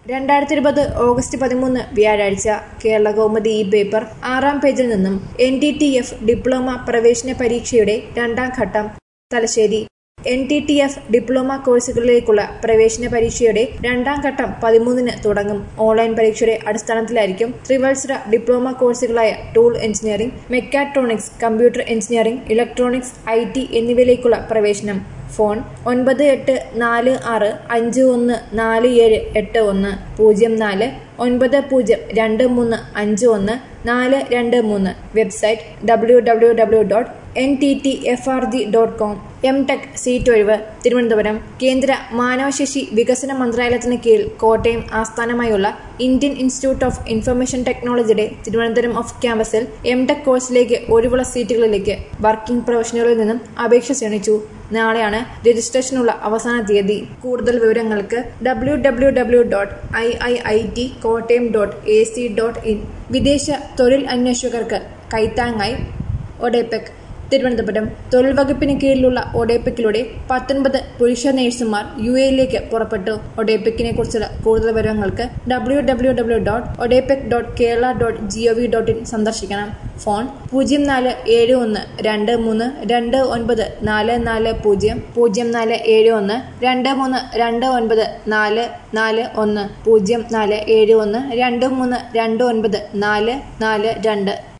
രണ്ടായിരത്തി ഇരുപത് ഓഗസ്റ്റ് പതിമൂന്ന് വ്യാഴാഴ്ച കേരള കൗമുദി ഈ പേപ്പർ ആറാം പേജിൽ നിന്നും N T T F diploma പ്രവേശന പരീക്ഷയുടെ രണ്ടാം ഘട്ടം Thalassery N T T F diploma കോഴ്സുകളിലേക്കുള്ള പ്രവേശന പരീക്ഷയുടെ രണ്ടാം ഘട്ടം പതിമൂന്നിന് തുടങ്ങും ഓൺലൈൻ പരീക്ഷയുടെ അടിസ്ഥാനത്തിലായിരിക്കും ത്രിവത്സര ഡിപ്ലോമ കോഴ്സുകളായ tool engineering mechatronics computer engineering electronics I T എന്നിവയിലേക്കുള്ള പ്രവേശനം ഫോൺ ഒൻപത് എട്ട് നാല് ആറ് അഞ്ച് ഒന്ന് നാല് ഏഴ് എട്ട് ഒന്ന് പൂജ്യം നാല് ഒൻപത് പൂജ്യം രണ്ട് മൂന്ന് അഞ്ച് ഒന്ന് നാല് രണ്ട് മൂന്ന് website W W W dot N T T F R G dot com M tech seat ഒഴിവ് തിരുവനന്തപുരം കേന്ദ്ര മാനവശേഷി വികസന മന്ത്രാലയത്തിന് കീഴിൽ കോട്ടയം ആസ്ഥാനമായുള്ള ഇന്ത്യൻ ഇൻസ്റ്റിറ്റ്യൂട്ട് ഓഫ് ഇൻഫർമേഷൻ ടെക്നോളജിയുടെ തിരുവനന്തപുരം ഓഫ് ക്യാമ്പസിൽ എം ടെക് കോഴ്സിലേക്ക് ഒഴിവുള്ള സീറ്റുകളിലേക്ക് വർക്കിംഗ് പ്രൊഫഷണലുകളിൽ നിന്നും അപേക്ഷ ക്ഷണിച്ചു നാളെയാണ് രജിസ്ട്രേഷനുള്ള അവസാന തീയതി കൂടുതൽ വിവരങ്ങൾക്ക് W W W dot I I I T Kottayam dot A C dot in വിദേശ തൊഴിൽ അന്വേഷകർക്ക് കൈത്താങ്ങായി ഒഡേപെക് തിരുവനന്തപുരം തൊഴിൽ വകുപ്പിന് കീഴിലുള്ള ഒഡേപെക്കിലൂടെ പത്തൊൻപത് പുരുഷ നഴ്സുമാർ യു എയിലേക്ക് പുറപ്പെട്ടു ഒഡേപെക്കിനെ കുറിച്ചുള്ള കൂടുതൽ വിവരങ്ങൾക്ക് W W W dot ODEPC dot Kerala dot G O V dot in സന്ദർശിക്കണം ഫോൺ പൂജ്യം നാല് ഏഴ് ഒന്ന് രണ്ട് മൂന്ന് രണ്ട് ഒൻപത് നാല് നാല് പൂജ്യം പൂജ്യം നാല് ഏഴ് ഒന്ന് രണ്ട് മൂന്ന് രണ്ട് ഒൻപത് നാല് നാല് ഒന്ന് പൂജ്യം നാല് ഏഴ് ഒന്ന് രണ്ട് മൂന്ന് രണ്ട് ഒൻപത് നാല് നാല് രണ്ട്